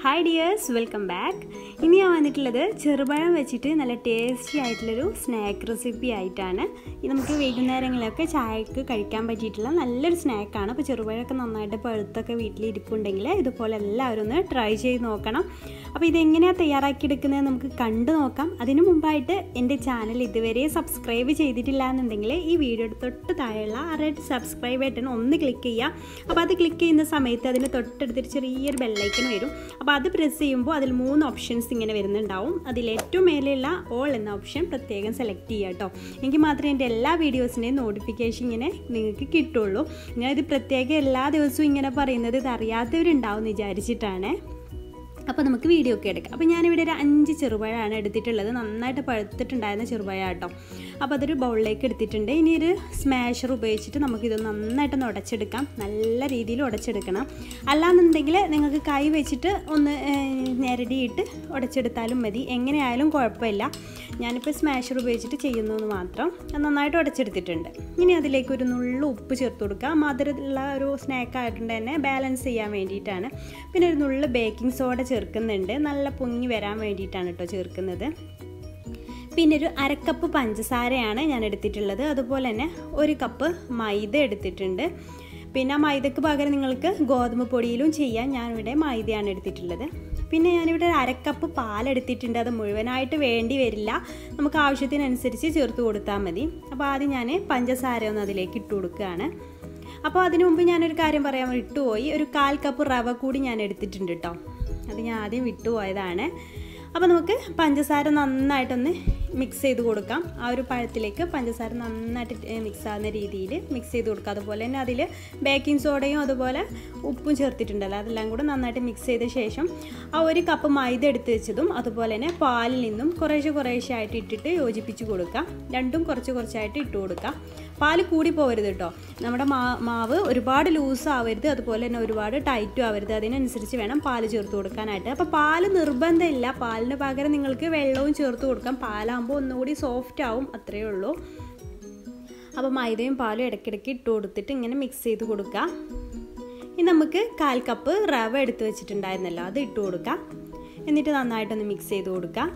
hi dears welcome back ഇനി ഞാൻ വന്നിട്ടുള്ളത് ചെറുപഴം വെച്ചിട്ട് നല്ല ടേസ്റ്റി ആയിട്ടുള്ളൊരു സ്നാക്ക് റെസിപ്പി ആയിട്ടാണ് ഇത് നമുക്ക് വൈകുന്നേരങ്ങളിലൊക്കെ ചായക്ക് കഴിക്കാൻ പറ്റിയിട്ടുള്ള നല്ലൊരു സ്നാക്കാണ് അപ്പോൾ ചെറുപഴമൊക്കെ നന്നായിട്ട് പഴുത്തൊക്കെ വീട്ടിലിരിപ്പുണ്ടെങ്കിൽ ഇതുപോലെ എല്ലാവരും ഒന്ന് ട്രൈ ചെയ്ത് നോക്കണം അപ്പോൾ ഇതെങ്ങനെയാണ് തയ്യാറാക്കിയെടുക്കുന്നത് നമുക്ക് കണ്ടു നോക്കാം അതിനു മുമ്പായിട്ട് എൻ്റെ ചാനൽ ഇതുവരെ സബ്സ്ക്രൈബ് ചെയ്തിട്ടില്ല എന്നുണ്ടെങ്കിൽ ഈ വീഡിയോയുടെ തൊട്ട് താഴെയുള്ള ആ റെഡ് സബ്സ്ക്രൈബ് ബട്ടൺ ഒന്ന് ക്ലിക്ക് ചെയ്യുക അപ്പോൾ അത് ക്ലിക്ക് ചെയ്യുന്ന സമയത്ത് അതിന് തൊട്ടടുത്തൊരു ചെറിയൊരു ബെല്ലൈക്കൺ വരും അപ്പോൾ അത് പ്രസ് ചെയ്യുമ്പോൾ അതിൽ മൂന്ന് ഓപ്ഷൻസ് ഇങ്ങനെ വരുന്നുണ്ടാവും അതിൽ ഏറ്റവും മേലെയുള്ള ഓൾ എന്ന ഓപ്ഷൻ പ്രത്യേകം സെലക്ട് ചെയ്യുക കേട്ടോ എങ്കിൽ മാത്രമേ എൻ്റെ എല്ലാ വീഡിയോസിൻ്റെയും നോട്ടിഫിക്കേഷൻ ഇങ്ങനെ നിങ്ങൾക്ക് കിട്ടുള്ളൂ ഞാൻ ഇത് പ്രത്യേകം എല്ലാ ദിവസവും ഇങ്ങനെ പറയുന്നത് ഇത് അറിയാത്തവരുണ്ടാവും എന്ന് വിചാരിച്ചിട്ടാണ് അപ്പോൾ നമുക്ക് വീഡിയോ ഒക്കെ എടുക്കാം അപ്പോൾ ഞാനിവിടെ ഒരു അഞ്ച് ചെറുപഴമാണ് എടുത്തിട്ടുള്ളത് നന്നായിട്ട് പഴുത്തിട്ടുണ്ടായിരുന്ന ചെറുപഴ കേട്ടോ അപ്പോൾ അതൊരു ബൗളിലേക്ക് എടുത്തിട്ടുണ്ട് ഇനി ഒരു സ്മാഷർ ഉപയോഗിച്ചിട്ട് നമുക്കിത് നന്നായിട്ടൊന്ന് ഉടച്ചെടുക്കാം നല്ല രീതിയിൽ ഉടച്ചെടുക്കണം അല്ലാന്നുണ്ടെങ്കിൽ നിങ്ങൾക്ക് കൈ വെച്ചിട്ട് ഒന്ന് ഞെരടിയിട്ട് ഉടച്ചെടുത്താലും മതി എങ്ങനെയായാലും കുഴപ്പമില്ല ഞാനിപ്പോൾ സ്മാഷർ ഉപയോഗിച്ചിട്ട് ചെയ്യുന്നു എന്ന് മാത്രം അത് നന്നായിട്ട് ഉടച്ചെടുത്തിട്ടുണ്ട് ഇനി അതിലേക്ക് ഒരു നുള്ളു ഉപ്പ് ചേർത്ത് കൊടുക്കുക മധുരമുള്ള ഒരു സ്നാക്ക് ആയിട്ടുണ്ട് തന്നെ ബാലൻസ് ചെയ്യാൻ വേണ്ടിയിട്ടാണ് പിന്നെ ഒരു നുള്ളു ബേക്കിംഗ് സോഡ ചേർക്കുന്നുണ്ട് നല്ല പൊങ്ങി വരാൻ വേണ്ടിയിട്ടാണ് കേട്ടോ ചേർക്കുന്നത് പിന്നെ ഒരു അരക്കപ്പ് പഞ്ചസാരയാണ് ഞാൻ എടുത്തിട്ടുള്ളത് അതുപോലെ തന്നെ ഒരു കപ്പ് മൈദ എടുത്തിട്ടുണ്ട് പിന്നെ മൈദക്ക് പകരം നിങ്ങൾക്ക് ഗോതമ്പ് പൊടിയിലും ചെയ്യാൻ ഞാനിവിടെ മൈദയാണ് എടുത്തിട്ടുള്ളത് പിന്നെ ഞാനിവിടെ അരക്കപ്പ് പാലെടുത്തിട്ടുണ്ട് അത് മുഴുവനായിട്ട് വേണ്ടി വരില്ല നമുക്ക് ആവശ്യത്തിനനുസരിച്ച് ചേർത്ത് കൊടുത്താൽ മതി അപ്പോൾ ആദ്യം ഞാൻ പഞ്ചസാര ഒന്ന് അതിലേക്ക് ഇട്ട് കൊടുക്കുകയാണ് അപ്പോൾ അതിനു മുമ്പ് ഞാനൊരു കാര്യം പറയാൻ വിട്ടുപോയി ഒരു കാൽ കപ്പ് റവ കൂടി ഞാൻ എടുത്തിട്ടുണ്ട് കേട്ടോ അത് ഞാൻ ആദ്യം വിട്ടുപോയതാണ് അപ്പോൾ നമുക്ക് പഞ്ചസാര നന്നായിട്ടൊന്ന് മിക്സ് ചെയ്ത് കൊടുക്കാം ആ ഒരു പഴത്തിലേക്ക് പഞ്ചസാര നന്നായിട്ട് മിക്സ് ആകുന്ന രീതിയിൽ മിക്സ് ചെയ്ത് കൊടുക്കുക അതുപോലെ തന്നെ അതിൽ ബേക്കിംഗ് സോഡയും അതുപോലെ ഉപ്പും ചേർത്തിട്ടുണ്ടല്ലോ അതെല്ലാം കൂടെ നന്നായിട്ട് മിക്സ് ചെയ്ത ശേഷം ആ ഒരു കപ്പ് മൈദ എടുത്ത് വെച്ചതും അതുപോലെ തന്നെ പാലിൽ നിന്നും കുറേശ്ശെ കുറേശ്ശെ ആയിട്ട് ഇട്ടിട്ട് യോജിപ്പിച്ച് കൊടുക്കാം രണ്ടും കുറച്ച് കുറച്ചായിട്ട് ഇട്ട് കൊടുക്കാം പാല് കൂടി പോകരുത് കേട്ടോ നമ്മുടെ മാ മാവ് ഒരുപാട് ലൂസ് ആവരുത് അതുപോലെ തന്നെ ഒരുപാട് ടൈറ്റും ആവരുത് അതിനനുസരിച്ച് വേണം പാല് ചേർത്ത് കൊടുക്കാനായിട്ട് അപ്പോൾ പാല് നിർബന്ധമില്ല പാലിന് പകരം നിങ്ങൾക്ക് വെള്ളവും ചേർത്ത് കൊടുക്കാം പാലാകുമ്പോൾ ഒന്നുകൂടി സോഫ്റ്റ് ആവും അത്രയേ ഉള്ളൂ അപ്പോൾ മൈദയും പാലും ഇടയ്ക്കിടയ്ക്ക് ഇട്ട് കൊടുത്തിട്ട് ഇങ്ങനെ മിക്സ് ചെയ്ത് കൊടുക്കുക ഇനി നമുക്ക് കാൽ കപ്പ് റവ എടുത്ത് വെച്ചിട്ടുണ്ടായിരുന്നല്ലോ അത് ഇട്ട് കൊടുക്കാം എന്നിട്ട് നന്നായിട്ടൊന്ന് മിക്സ് ചെയ്ത് കൊടുക്കുക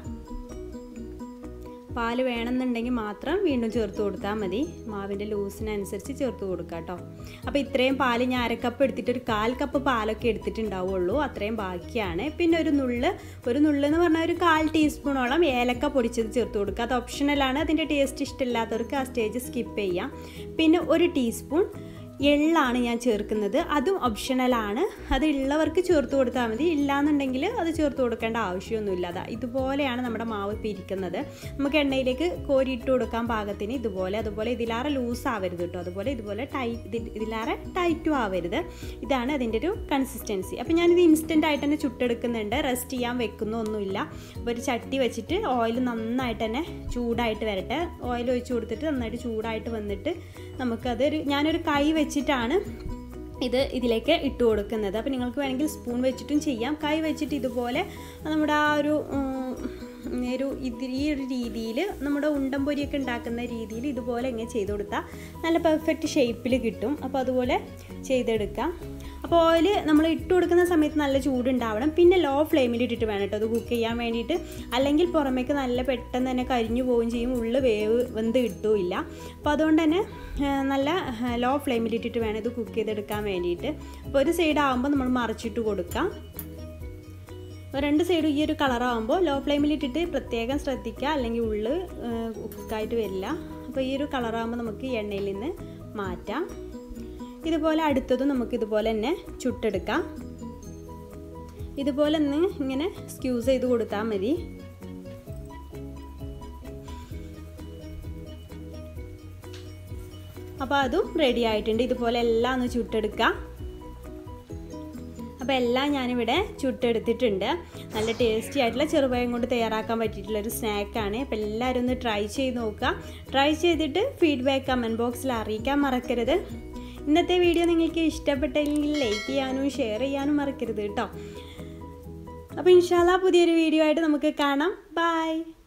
പാല് വേണമെന്നുണ്ടെങ്കിൽ മാത്രം വീണ്ടും ചേർത്ത് കൊടുത്താൽ മതി മാവിൻ്റെ ലൂസിനനുസരിച്ച് ചേർത്ത് കൊടുക്കുക കേട്ടോ അപ്പോൾ ഇത്രയും പാല് ഞാൻ അരക്കപ്പ് എടുത്തിട്ട് ഒരു കാൽ കപ്പ് പാലൊക്കെ എടുത്തിട്ടുണ്ടാവുള്ളൂ അത്രയും ബാക്കിയാണ് പിന്നെ ഒരു നുള്ള് ഒരു നുള്ള് എന്ന് പറഞ്ഞാൽ ഒരു കാൽ ടീസ്പൂണോളം ഏലക്ക പൊടിച്ചത് ചേർത്ത് കൊടുക്കുക അത് ഓപ്ഷണലാണ് അതിൻ്റെ ടേസ്റ്റ് ഇഷ്ടമില്ലാത്തവർക്ക് ആ സ്റ്റേജ് സ്കിപ്പ് ചെയ്യാം പിന്നെ ഒരു ടീസ്പൂൺ എള്ളാണ് ഞാൻ ചേർക്കുന്നത് അതും ഓപ്ഷണലാണ് അത് ഉള്ളവർക്ക് ചേർത്ത് കൊടുത്താൽ മതി ഇല്ലാന്നുണ്ടെങ്കിൽ അത് ചേർത്ത് കൊടുക്കേണ്ട ആവശ്യമൊന്നുമില്ല അതാ ഇതുപോലെയാണ് നമ്മുടെ മാവ് ഇപ്പോൾ ഇരിക്കുന്നത് നമുക്ക് എണ്ണയിലേക്ക് കോരിയിട്ട് കൊടുക്കാൻ പാകത്തിന് ഇതുപോലെ അതുപോലെ ഇതിലാറെ ലൂസ് ആവരുത് കേട്ടോ അതുപോലെ ഇതുപോലെ ടൈറ്റ് ഇതിലാറെ ടൈറ്റും ആവരുത് ഇതാണ് അതിൻ്റെ ഒരു കൺസിസ്റ്റൻസി അപ്പോൾ ഞാനിത് ഇൻസ്റ്റൻ്റ് ആയിട്ട് തന്നെ ചുട്ടെടുക്കുന്നുണ്ട് റെസ്റ്റ് ചെയ്യാൻ വെക്കുന്നൊന്നുമില്ല അപ്പോൾ ഒരു ചട്ടി വെച്ചിട്ട് ഓയിൽ നന്നായിട്ട് തന്നെ ചൂടായിട്ട് വരട്ടെ ഓയിൽ ഒഴിച്ച് കൊടുത്തിട്ട് നന്നായിട്ട് ചൂടായിട്ട് വന്നിട്ട് നമുക്കതൊരു ഞാനൊരു കൈ വെച്ചിട്ടാണ് ഇത് ഇതിലേക്ക് ഇട്ട് കൊടുക്കുന്നത് അപ്പോൾ നിങ്ങൾക്ക് വേണമെങ്കിൽ സ്പൂൺ വെച്ചിട്ടും ചെയ്യാം കൈ വെച്ചിട്ട് ഇതുപോലെ നമ്മുടെ ആ ഒരു ഒരു ഇത് ഈ ഒരു രീതിയിൽ നമ്മുടെ ഉണ്ടം പൊരിയൊക്കെ ഉണ്ടാക്കുന്ന രീതിയിൽ ഇതുപോലെ ഇങ്ങനെ ചെയ്ത് കൊടുത്താൽ നല്ല പെർഫെക്റ്റ് ഷേപ്പിൽ കിട്ടും അപ്പോൾ അതുപോലെ ചെയ്തെടുക്കാം അപ്പോൾ ഓയിൽ നമ്മൾ ഇട്ട് കൊടുക്കുന്ന സമയത്ത് നല്ല ചൂടുണ്ടാവണം പിന്നെ ലോ ഫ്ലെയിമിൽ ഇട്ടിട്ട് വേണം കേട്ടോ അത് കുക്ക് ചെയ്യാൻ വേണ്ടിയിട്ട് അല്ലെങ്കിൽ പുറമേക്ക് നല്ല പെട്ടെന്ന് തന്നെ കരിഞ്ഞു പോവുകയും ചെയ്യും ഉള്ളു വേവ് വെന്ത് കിട്ടുമില്ല അപ്പോൾ അതുകൊണ്ട് തന്നെ നല്ല ലോ ഫ്ലെയിമിൽ ഇട്ടിട്ട് വേണം ഇത് കുക്ക് ചെയ്തെടുക്കാൻ വേണ്ടിയിട്ട് അപ്പോൾ ഒരു സൈഡ് ആകുമ്പോൾ നമ്മൾ മറിച്ചിട്ട് കൊടുക്കാം രണ്ട് സൈഡും ഈ ഒരു കളറാകുമ്പോൾ ലോ ഫ്ലെയിമിലിട്ടിട്ട് പ്രത്യേകം ശ്രദ്ധിക്കുക അല്ലെങ്കിൽ ഉള്ളു കുക്കായിട്ട് വരില്ല അപ്പോൾ ഈ ഒരു കളറാകുമ്പോൾ നമുക്ക് എണ്ണയിൽ നിന്ന് മാറ്റാം ഇതുപോലെ അടുത്തതും നമുക്ക് ഇതുപോലെ തന്നെ ചുട്ടെടുക്കാം ഇതുപോലെ ഒന്ന് ഇങ്ങനെ സ്ക്യൂസ് ചെയ്ത് കൊടുത്താൽ മതി അപ്പോൾ അതും റെഡി ആയിട്ടുണ്ട് ഇതുപോലെ എല്ലാം ഒന്ന് ചുട്ടെടുക്കാം അപ്പോൾ എല്ലാം ഞാനിവിടെ ചുട്ടെടുത്തിട്ടുണ്ട് നല്ല ടേസ്റ്റി ആയിട്ടുള്ള ചെറുപഴം കൊണ്ട് തയ്യാറാക്കാൻ പറ്റിയിട്ടുള്ള ഒരു സ്നാക്കാണ് അപ്പോൾ എല്ലാവരും ഒന്ന് ട്രൈ ചെയ്ത് നോക്കുക ട്രൈ ചെയ്തിട്ട് ഫീഡ്ബാക്ക് കമൻറ്റ് ബോക്സിൽ അറിയിക്കാൻ മറക്കരുത് ഇന്നത്തെ വീഡിയോ നിങ്ങൾക്ക് ഇഷ്ടപ്പെട്ടെങ്കിൽ ലൈക്ക് ചെയ്യാനും ഷെയർ ചെയ്യാനും മറക്കരുത് കേട്ടോ അപ്പോൾ ഇൻഷാല്ല പുതിയൊരു വീഡിയോ ആയിട്ട് നമുക്ക് കാണാം ബൈ